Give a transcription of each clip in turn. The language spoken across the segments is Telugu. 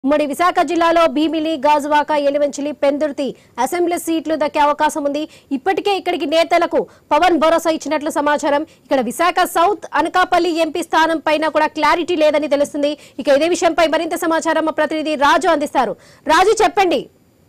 ఉమ్మడి విశాఖ జిల్లాలో భీమిలి గాజువాక ఎలివంచిలి పెందుర్తి అసెంబ్లీ సీట్లు దక్కే అవకాశం ఉంది ఇప్పటికే ఇక్కడికి నేతలకు పవన్ భరోసా ఇచ్చినట్లు సమాచారం ఇక్కడ విశాఖ సౌత్ అనకాపల్లి ఎంపీ స్థానం పైన కూడా క్లారిటీ లేదని తెలుస్తుంది ఇక ఇదే విషయంపై మరింత సమాచారం మా ప్రతినిధి రాజు అందిస్తారు రాజు చెప్పండి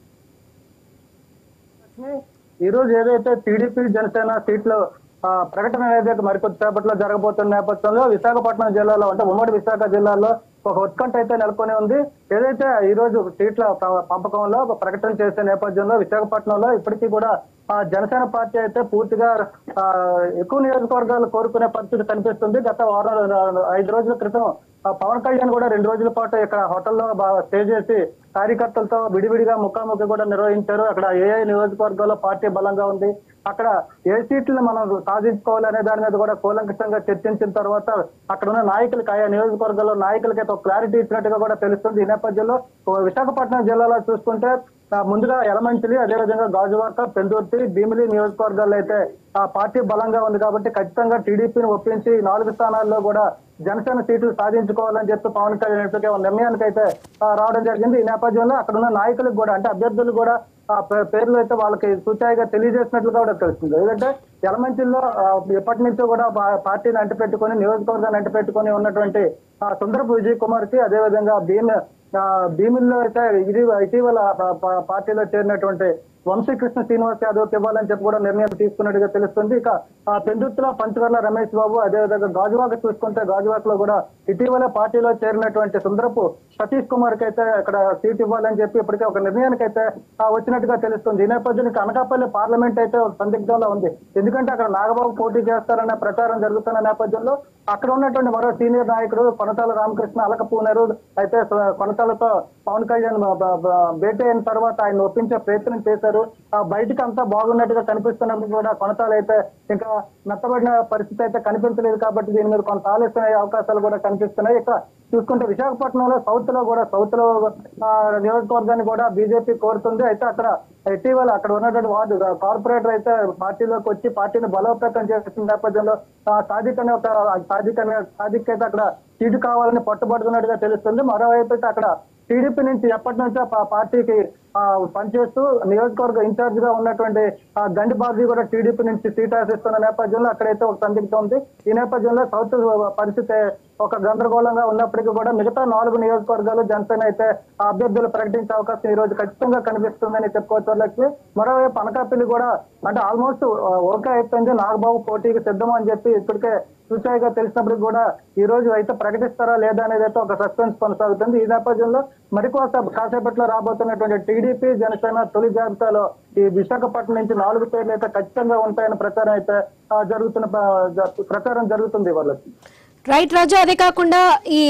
ఈ రోజు ఏదైతే టీడీపీ జనసేన సీట్లు ఆ, ప్రకటన ఏదైతే మరికొద్దిసేపట్లో జరగబోతున్న నేపథ్యంలో విశాఖపట్నం జిల్లాలో అంటే ఉమ్మడి విశాఖ జిల్లాలో ఒక ఉత్కంఠ అయితే నెలకొని ఉంది ఏదైతే ఈ రోజు సీట్ల ప- పంపకంలో ఒక ప్రకటన చేసే నేపథ్యంలో విశాఖపట్నంలో ఇప్పటికీ కూడా ఆ జనసేన పార్టీ అయితే పూర్తిగా ఆ, ఎక్కువ నియోజకవర్గాలు కోరుకునే పరిస్థితి కనిపిస్తుంది గత వారం ఐదు రోజుల క్రితం ఆ, పవన్ కళ్యాణ్ కూడా రెండు రోజుల పాటు ఇక్కడ హోటల్లో బాగా స్టే చేసి కార్యకర్తలతో విడివిడిగా ముఖాముఖి కూడా నిర్వహించారు అక్కడ ఏ ఏ నియోజకవర్గాల్లో పార్టీ బలంగా ఉంది అక్కడ ఏ సీట్లను మనం సాధించుకోవాలి అనే దాని మీద కూడా కూలంకషంగా చర్చించిన తర్వాత అక్కడ ఉన్న నాయకులకి ఆయా నియోజకవర్గాల్లో నాయకులకి ఒక క్లారిటీ ఇచ్చినట్టుగా కూడా తెలుస్తుంది ఈ నేపథ్యంలో ఓ విశాఖపట్నం జిల్లాలో చూసుకుంటే ఆ, ముందుగా యలమంచిలి అదేవిధంగా గాజువాక పెందుర్తి భీమిలి నియోజకవర్గాల్లో అయితే ఆ పార్టీ బలంగా ఉంది కాబట్టి ఖచ్చితంగా టీడీపీని ఒప్పించి ఈ నాలుగు స్థానాల్లో కూడా జనసేన సీట్లు సాధించుకోవాలని చెప్పి పవన్ కళ్యాణ్ ఇప్పటికే ఒక నిర్ణయానికి అయితే ఆ, రావడం జరిగింది ఈ నేపథ్యంలో అక్కడ ఉన్న నాయకులకు కూడా అంటే అభ్యర్థులు కూడా ఆ పే- పేర్లు అయితే వాళ్ళకి సూచాయిగా తెలియజేసినట్లుగా కూడా తెలుస్తుంది ఎందుకంటే యలమంచిల్లో ఆ, ఎప్పటి నుంచో కూడా పా- పార్టీని అంటిపెట్టుకొని నియోజకవర్గాన్ని అంటిపెట్టుకొని ఉన్నటువంటి ఆ, సుందరపు విజయ్ కుమార్ కి అదేవిధంగా భీమ్ ఆ, భీముల్లో అయితే ఇది ఇటీవల పా- పా- పార్టీలో చేరినటువంటి వంశీకృష్ణ శ్రీనివాస్ యాదవ్ ఇవ్వాలని చెప్పి కూడా నిర్ణయం తీసుకున్నట్టుగా తెలుస్తుంది ఇక ఆ పెందుర్తిలో పంచవర్ల రమేష్ బాబు అదేవిధంగా గాజువాక చూసుకుంటే గాజువాకలో కూడా ఇటీవల పార్టీలో చేరినటువంటి సుందరపు సతీష్ కుమార్ కి అయితే ఇక్కడ సీట్ ఇవ్వాలని చెప్పి ఇప్పటికే ఒక నిర్ణయానికి అయితే ఆ, వచ్చినట్టుగా తెలుస్తుంది ఈ నేపథ్యంలో ఇక అనకాపల్లి పార్లమెంట్ అయితే ఒక సందిగ్ధంలో ఉంది ఎందుకంటే అక్కడ నాగబాబు పోటీ చేస్తారన్న ప్రచారం జరుగుతున్న నేపథ్యంలో అక్కడ ఉన్నటువంటి మరో సీనియర్ నాయకుడు కొనతాల రామకృష్ణ అలకపూనరు అయితే స- కొనతాలతో పవన్ కళ్యాణ్ బ- బ- బ- భేటీ అయిన తర్వాత ఆయన ఒప్పించే ప్రయత్నం చేశారు ఆ బయటికి అంతా బాగున్నట్టుగా కనిపిస్తున్నప్పుడు కూడా కొనతాలు అయితే ఇంకా మెత్తబడిన పరిస్థితి అయితే కనిపించలేదు కాబట్టి దీని మీద కొంత ఆలస్యం అయ్యే అవకాశాలు కూడా కనిపిస్తున్నాయి ఇక చూసుకుంటే విశాఖపట్నంలో సౌత్ లో కూడా సౌత్ లో ఆ, నియోజకవర్గాన్ని కూడా బీజేపీ కోరుతుంది అయితే అక్కడ ఇటీవల అక్కడ ఉన్నటువంటి వార్డు కార్పొరేటర్ అయితే పార్టీలోకి వచ్చి పార్టీని బలోపేతం చేసిన నేపథ్యంలో ఆ, సాదిక్ అనే ఒక సాదిక్ అనే సాదిక్ అయితే అక్కడ సీటు కావాలని పట్టుబడుతున్నట్టుగా తెలుస్తుంది మరోవైపు అయితే అక్కడ టీడీపీ నుంచి ఎప్పటి నుంచో పా- పార్టీకి ఆ, పనిచేస్తూ నియోజకవర్గ ఇన్ఛార్జ్ గా ఉన్నటువంటి ఆ, గండి బాబీ కూడా టీడీపీ నుంచి సీట్ ఆశిస్తున్న నేపథ్యంలో అక్కడైతే ఒక సందిగ్ధం ఉంది ఈ నేపథ్యంలో సౌత్ పరిస్థితి ఒక గందరగోళంగా ఉన్నప్పటికీ కూడా మిగతా నాలుగు నియోజకవర్గాలు జనసేన అయితే ఆ అభ్యర్థులు ప్రకటించే అవకాశం ఈ రోజు ఖచ్చితంగా కనిపిస్తుందని చెప్పుకోవచ్చు వాళ్ళకి మరోవైపు అనకాపల్లి కూడా అంటే ఆల్మోస్ట్ ఓకే అయిపోయింది నాగబాబు పోటీకి సిద్ధం అని చెప్పి ఇప్పటికే సూచాయిగా తెలిసినప్పటికి కూడా ఈ రోజు అయితే ప్రకటిస్తారా లేదా అనేది అయితే ఒక సస్పెన్స్ కొనసాగుతుంది ఈ నేపథ్యంలో మరికొంత కాసేపట్లో రాబోతున్నటువంటి టీడీపీ జనసేన తొలి జాబితాలో ఈ విశాఖపట్నం నుంచి నాలుగు పేర్లు అయితే ఖచ్చితంగా ఉంటాయన్న ప్రచారం అయితే ఆ, జరుగుతున్న ప- జ- ప్రచారం జరుగుతుంది వాళ్ళకి రైట్ రాజు అదే కాకుండా ఈ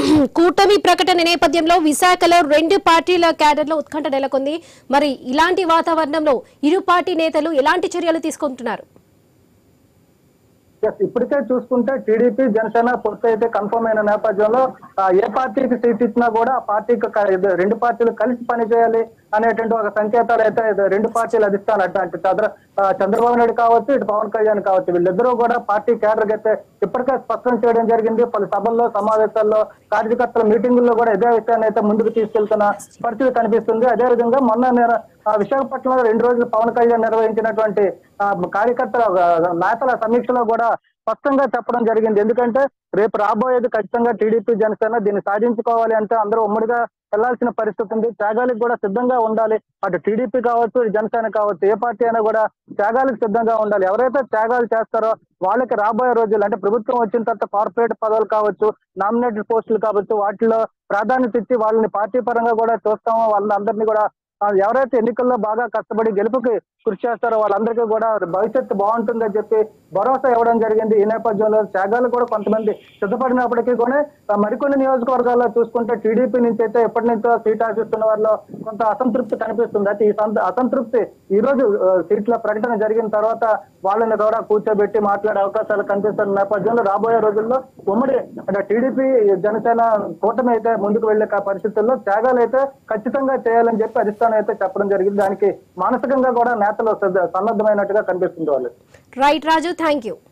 కూటమి ప్రకటన నేపథ్యంలో విశాఖలో రెండు పార్టీల క్యాడర్లో ఉత్కంఠ నెలకొంది మరి ఇలాంటి వాతావరణంలో ఇరు పార్టీ నేతలు ఎలాంటి చర్యలు తీసుకుంటున్నారు Yes, ఇప్పటికే చూసుకుంటే టీడీపీ జనసేన పొత్తు అయితే కన్ఫర్మ్ అయిన నేపథ్యంలో ఆ, ఏ పార్టీకి సీట్ ఇచ్చినా కూడా ఆ పార్టీకి క- ఇది రెండు పార్టీలు కలిసి పనిచేయాలి అనేటువంటి ఒక సంకేతాలు అయితే ఇది రెండు పార్టీలు అధిష్టానం అంటే అంటే చంద్ర ఆ, చంద్రబాబు నాయుడు కావచ్చు ఇటు పవన్ కళ్యాణ్ కావచ్చు వీళ్ళిద్దరూ కూడా పార్టీ క్యాడర్ అయితే ఇప్పటికే స్పష్టం చేయడం జరిగింది పలు సభల్లో సమావేశాల్లో కార్యకర్తల మీటింగుల్లో కూడా ఇదే విషయాన్ని అయితే ముందుకు తీసుకెళ్తున్న పరిస్థితి కనిపిస్తుంది అదేవిధంగా మొన్న నేను ఆ విశాఖపట్నంలో రెండు రోజులు పవన్ కళ్యాణ్ నిర్వహించినటువంటి ఆ, కార్యకర్తల ఆ, నేతల సమీక్షలో కూడా స్పష్టంగా చెప్పడం జరిగింది ఎందుకంటే రేపు రాబోయేది ఖచ్చితంగా టీడీపీ జనసేన దీన్ని సాధించుకోవాలి అంటే అందరూ ఉమ్మడిగా వెళ్లాల్సిన పరిస్థితి ఉంది త్యాగాలకు కూడా సిద్ధంగా ఉండాలి అటు టీడీపీ కావచ్చు ఇటు జనసేన కావచ్చు ఏ పార్టీ అయినా కూడా త్యాగాలకు సిద్ధంగా ఉండాలి ఎవరైతే త్యాగాలు చేస్తారో వాళ్ళకి రాబోయే రోజులు అంటే ప్రభుత్వం వచ్చిన తర్వాత కార్పొరేట్ పదవులు కావచ్చు నామినేటెడ్ పోస్టులు కావచ్చు వాటిలో ప్రాధాన్యత ఇచ్చి వాళ్ళని పార్టీ పరంగా కూడా చూస్తామో వాళ్ళని అందరినీ కూడా ఆ, ఎవరైతే ఎన్నికల్లో బాగా కష్టపడి గెలుపుకి కృషి చేస్తారో వాళ్ళందరికీ కూడా భవిష్యత్తు బాగుంటుందని చెప్పి భరోసా ఇవ్వడం జరిగింది ఈ నేపథ్యంలో త్యాగాలు కూడా కొంతమంది సిద్ధపడినప్పటికీ కూడా ఆ, మరికొన్ని నియోజకవర్గాల్లో చూసుకుంటే టీడీపీ నుంచి అయితే ఎప్పటి నుంచో సీట్ ఆశిస్తున్న వారిలో కొంత అసంతృప్తి కనిపిస్తుంది అయితే ఈ సంత- అసంతృప్తి ఈ రోజు ఆ, సీట్ల ప్రకటన జరిగిన తర్వాత వాళ్ళని కూడా కూర్చోబెట్టి మాట్లాడే అవకాశాలు కనిపిస్తున్న నేపథ్యంలో రాబోయే రోజుల్లో ఉమ్మడి అంటే టీడీపీ జనసేన కూటమి అయితే ముందుకు వెళ్లే క- పరిస్థితుల్లో త్యాగాలు అయితే ఖచ్చితంగా చేయాలని చెప్పి అధిష్టానం అయితే చెప్పడం జరిగింది దానికి మానసికంగా కూడా నేతలు సిద్ధ- సన్నద్ధమైనట్టుగా కనిపిస్తుంది వాళ్ళు రైట్ రాజు థ్యాంక్ యూ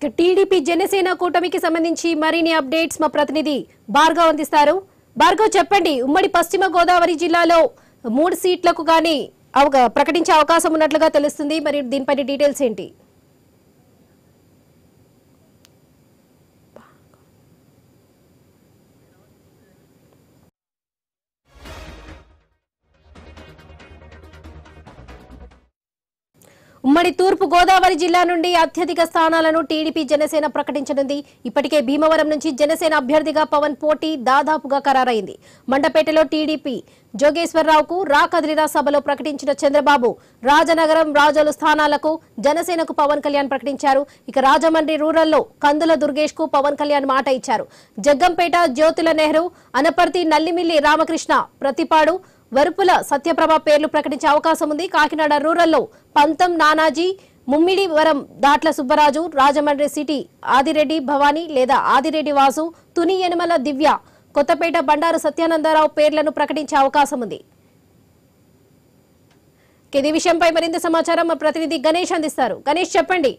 ఇక టీడీపీ జనసేన కూటమికి సంబంధించి మరిన్ని అప్డేట్స్ మా ప్రతినిధి భార్గవ్ అందిస్తారు భార్గవ్ చెప్పండి ఉమ్మడి పశ్చిమ గోదావరి జిల్లాలో మూడు సీట్లకు గాని అవగా- ప్రకటించే అవకాశం ఉన్నట్లుగా తెలుస్తుంది మరి దీనిపైన డీటెయిల్స్ ఏంటి ఉమ్మడి తూర్పు గోదావరి జిల్లా నుండి అత్యధిక స్థానాలను టీడీపీ జనసేన ప్రకటించనుంది ఇప్పటికే భీమవరం నుంచి జనసేన అభ్యర్థిగా పవన్ పోటీ దాదాపుగా ఖరారైంది మండపేటలో టీడీపీ జోగేశ్వరరావుకు రా కదిలిరా సభలో ప్రకటించిన చంద్రబాబు రాజనగరం రాజోలు స్థానాలకు జనసేనకు పవన్ కళ్యాణ్ ప్రకటించారు ఇక రాజమండ్రి రూరల్లో కందుల దుర్గేష్ కు పవన్ కళ్యాణ్ మాట ఇచ్చారు జగ్గంపేట జ్యోతుల నెహ్రూ అనపర్తి నల్లిమిల్లి రామకృష్ణ ప్రతిపాడు వరుపుల సత్యప్రభ పేర్లు ప్రకటించే అవకాశం ఉంది కాకినాడ రూరల్లో పంతం నానాజీ ముమ్మిడివరం దాట్ల సుబ్బరాజు రాజమండ్రి సిటీ ఆదిరెడ్డి భవానీ లేదా ఆదిరెడ్డి వాసు తుని యనమల దివ్య కొత్తపేట బండారు సత్యానందరావు పేర్లను ప్రకటించే అవకాశం ఉంది ఇక ఇదే విషయంపై మరింత సమాచారం మా ప్రతినిధి గణేష్ అందిస్తారు గణేష్ చెప్పండి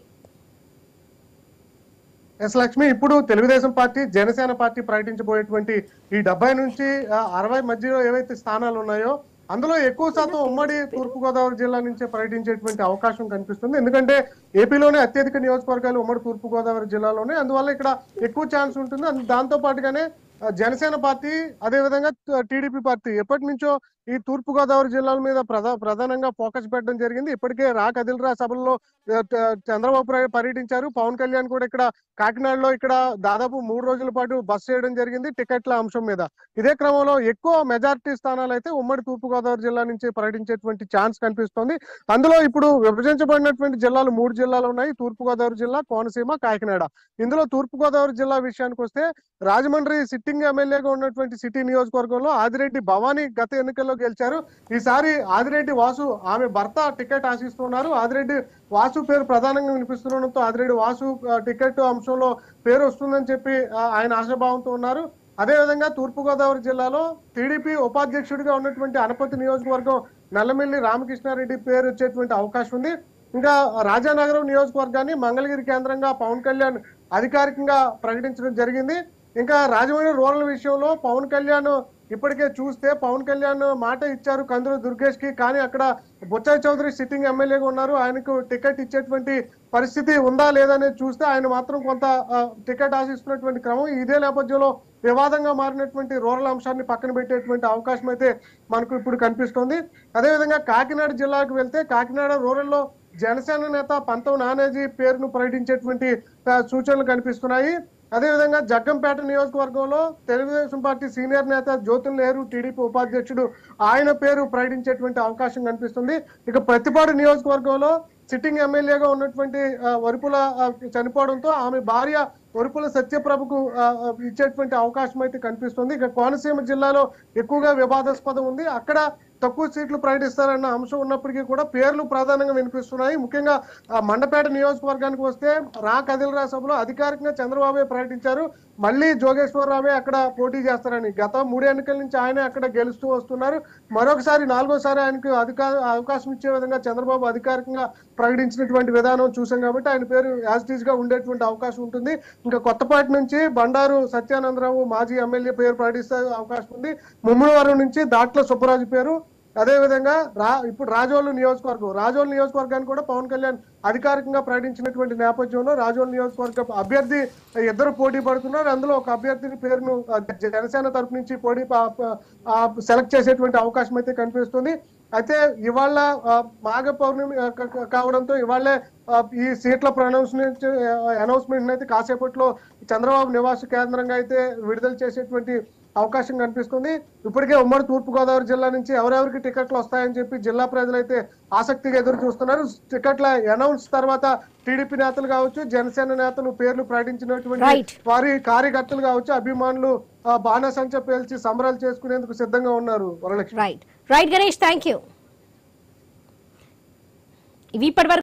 ఎస్ లక్ష్మి ఇప్పుడు తెలుగుదేశం పార్టీ జనసేన పార్టీ ప్రకటించబోయేటువంటి ఈ డెబ్బై నుంచి ఆ, అరవై మధ్యలో ఏవైతే స్థానాలు ఉన్నాయో అందులో ఎక్కువ శాతం ఉమ్మడి తూర్పు గోదావరి జిల్లా నుంచే ప్రకటించేటువంటి అవకాశం కనిపిస్తుంది ఎందుకంటే ఏపీలోనే అత్యధిక నియోజకవర్గాలు ఉమ్మడి తూర్పు గోదావరి జిల్లాలోనే అందువల్ల ఇక్కడ ఎక్కువ ఛాన్స్ ఉంటుంది అందు- దాంతో పాటుగానే ఆ, జనసేన పార్టీ అదే విధంగా టీడీపీ పార్టీ ఎప్పటి నుంచో ఈ తూర్పు గోదావరి జిల్లాల మీద ప్రధా ప్రధానంగా ఫోకస్ పెట్టడం జరిగింది ఇప్పటికే రా కదిలరా సభల్లో ఆ, ట- చంద్రబాబు నాయుడు పర్యటించారు పవన్ కళ్యాణ్ కూడా ఇక్కడ కాకినాడలో ఇక్కడ దాదాపు మూడు రోజుల పాటు బస్ చేయడం జరిగింది టికెట్ల అంశం మీద ఇదే క్రమంలో ఎక్కువ మెజారిటీ స్థానాలు అయితే ఉమ్మడి తూర్పు గోదావరి జిల్లా నుంచి ప్రకటించేటువంటి ఛాన్స్ కనిపిస్తోంది అందులో ఇప్పుడు విభజించబడినటువంటి జిల్లాలు మూడు జిల్లాలు ఉన్నాయి తూర్పు గోదావరి జిల్లా కోనసీమ కాకినాడ ఇందులో తూర్పు గోదావరి జిల్లా విషయానికి వస్తే రాజమండ్రి సిట్టింగ్ ఎమ్మెల్యేగా ఉన్నటువంటి సిటీ నియోజకవర్గంలో ఆదిరెడ్డి భవానీ గత ఎన్నికల్లో గెలిచారు ఈసారి ఆదిరెడ్డి వాసు ఆమె భర్త టికెట్ ఆశిస్తున్నారు ఆదిరెడ్డి వాసు పేరు ప్రధానంగా వినిపిస్తుండడంతో ఆదిరెడ్డి వాసు ఆ, టికెట్ అంశంలో పేరు వస్తుందని చెప్పి ఆ, ఆయన ఆశాభావంతో ఉన్నారు అదేవిధంగా తూర్పుగోదావరి జిల్లాలో టీడీపీ ఉపాధ్యక్షుడిగా ఉన్నటువంటి అనపతి నియోజకవర్గం నల్లమిల్లి రామకృష్ణారెడ్డి పేరు వచ్చేటువంటి అవకాశం ఉంది ఇంకా రాజానగరం నియోజకవర్గాన్ని మంగళగిరి కేంద్రంగా పవన్ కళ్యాణ్ అధికారికంగా ప్రకటించడం జరిగింది ఇంకా రాజమండ్రి రూరల్ విషయంలో పవన్ కళ్యాణ్ ఇప్పటికే చూస్తే పవన్ కళ్యాణ్ మాట ఇచ్చారు కందుల దుర్గేష్ కి కానీ అక్కడ బొత్స చౌదరి సిట్టింగ్ ఎమ్మెల్యేగా ఉన్నారు ఆయనకు టికెట్ ఇచ్చేటువంటి పరిస్థితి ఉందా లేదనేది చూస్తే ఆయన మాత్రం కొంత ఆ, టికెట్ ఆశిస్తున్నటువంటి క్రమం ఇదే నేపథ్యంలో వివాదంగా మారినటువంటి రూరల్ అంశాన్ని పక్కన పెట్టేటువంటి అవకాశం అయితే మనకు ఇప్పుడు కనిపిస్తోంది అదేవిధంగా కాకినాడ జిల్లాకు వెళ్తే కాకినాడ రూరల్లో జనసేన నేత పంతం నానేజీ పేరును ప్రకటించేటువంటి ఆ, సూచనలు కనిపిస్తున్నాయి అదేవిధంగా జగ్గంపేట నియోజకవర్గంలో తెలుగుదేశం పార్టీ సీనియర్ నేత జ్యోతుల్ నెహ్రూ టీడీపీ ఉపాధ్యక్షుడు ఆయన పేరు ప్రకటించేటువంటి అవకాశం కనిపిస్తుంది ఇక ప్రతిపాడు నియోజకవర్గంలో సిట్టింగ్ ఎమ్మెల్యేగా ఉన్నటువంటి ఆ, వరుపుల ఆ, చనిపోవడంతో ఆమె భార్య వరుపుల సత్యప్రభకు ఆ, ఆ, ఇచ్చేటువంటి అవకాశం అయితే కనిపిస్తుంది ఇక కోనసీమ జిల్లాలో ఎక్కువగా వివాదాస్పదం ఉంది అక్కడ తక్కువ సీట్లు ప్రకటిస్తారన్న అంశం ఉన్నప్పటికీ కూడా పేర్లు ప్రధానంగా వినిపిస్తున్నాయి ముఖ్యంగా ఆ, మండపేట నియోజకవర్గానికి వస్తే రా కదిలరా సభలో అధికారికంగా చంద్రబాబే ప్రకటించారు మళ్ళీ జోగేశ్వరరావే అక్కడ పోటీ చేస్తారని గత మూడు ఎన్నికల నుంచి ఆయన అక్కడ గెలుస్తూ వస్తున్నారు మరొకసారి నాలుగోసారి ఆయనకు అధికార అవకాశం ఇచ్చే విధంగా చంద్రబాబు అధికారికంగా ప్రకటించినటువంటి విధానం చూసాం కాబట్టి ఆయన పేరు యాజిటీజ్ గా ఉండేటువంటి అవకాశం ఉంటుంది ఇంకా కొత్తపాటి నుంచి బండారు సత్యానందరావు మాజీ ఎమ్మెల్యే పేరు ప్రకటిస్తే అవకాశం ఉంది ముమ్మడివరం నుంచి దాట్ల సుబ్బరాజు పేరు అదే విధంగా రా ఇప్పుడు రాజోలు నియోజకవర్గం రాజోలు నియోజకవర్గాన్ని కూడా పవన్ కళ్యాణ్ అధికారికంగా ప్రకటించినటువంటి నేపథ్యంలో రాజోలు నియోజకవర్గ అభ్యర్థి ఇద్దరు పోటీ పడుతున్నారు అందులో ఒక అభ్యర్థిని పేరును ఆ, జనసేన తరపు నుంచి పోటీ ప- ప- ఆ, సెలెక్ట్ చేసేటువంటి అవకాశం అయితే కనిపిస్తుంది అయితే ఇవాళ ఆ, మాఘ పౌర్ణమి ఆ, క- క- కావడంతో ఇవాళే ఆ, ఈ సీట్ల ప్రొనౌన్స్మెంట్ అనౌన్స్మెంట్ అయితే కాసేపట్లో చంద్రబాబు నివాస కేంద్రంగా అయితే విడుదల చేసేటువంటి అవకాశం కనిపిస్తుంది ఇప్పటికే ఉమ్మడి తూర్పు గోదావరి జిల్లా నుంచి ఎవరెవరికి టికెట్లు వస్తాయని చెప్పి జిల్లా ప్రజలైతే ఆసక్తిగా ఎదురు చూస్తున్నారు టికెట్ల అనౌన్స్ తర్వాత టీడీపీ నేతలు కావచ్చు జనసేన నేతలు పేర్లు ప్రకటించినటువంటి Right. వారి కార్యకర్తలు కావచ్చు అభిమానులు ఆ, బాణసంచ పేల్చి సంబరాలు చేసుకునేందుకు సిద్ధంగా ఉన్నారు Varalakshmi right right Ganesh thank you ఇవి ఇప్పటి